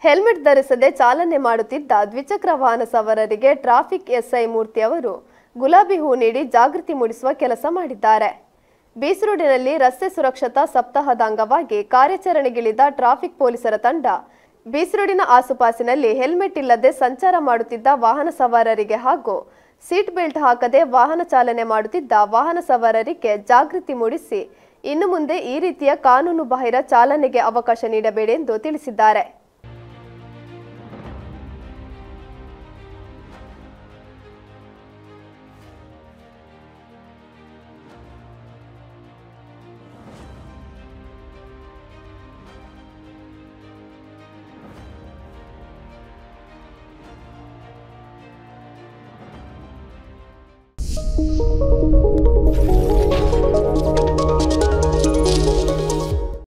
Helmet ಧರಿಸದೆ ಚಾಲನೆ ಮಾಡುತ್ತಿದ್ದ ದ್ವಿಚಕ್ರ ವಾಹನ ಸವಾರರಿಗೆ ಟ್ರಾಫಿಕ್ ಎಸ್ಐ ಮೂರ್ತಿ ಅವರು ಗುಲಾಬಿ ಹೂ ನೀಡಿ ಜಾಗೃತಿ ಮೂಡಿಸುವ ಕೆಲಸ ಮಾಡಿದ್ದಾರೆ ಬೀಸರೋಡಿನಲ್ಲಿ ರಸ್ತೆ ಸುರಕ್ಷತಾ ಸಪ್ತಾಹದ ಅಂಗವಾಗಿ ಕಾರ್ಯಾಚರಣೆಗಿಳಿದ ಟ್ರಾಫಿಕ್ ಪೊಲೀಸರ ತಂಡ ಬೀಸರೋಡಿನ ಆಸುಪಾಸಿನಲ್ಲಿ ಹೆಲ್ಮೆಟ್ ಇಲ್ಲದೆ ಸಂಚಾರ ಮಾಡುತ್ತಿದ್ದ ವಾಹನ ಸವಾರರಿಗೆ ಹಾಗೂ ಸೀಟ್ ಬೆಲ್ಟ್ ಹಾಕದೆ ವಾಹನ ಚಾಲನೆ ಮಾಡುತ್ತಿದ್ದ ವಾಹನ ಸವಾರರಿಗೆ ಜಾಗೃತಿ ಮೂಡಿಸಿ ಇನ್ನು ಮುಂದೆ ಈ ರೀತಿಯ ಕಾನೂನು ಬಾಹಿರ ಚಾಲನೆಗೆ ಅವಕಾಶ ನೀಡಬೇಡಿ ಎಂದು ತಿಳಿಸಿದ್ದಾರೆ Thank you.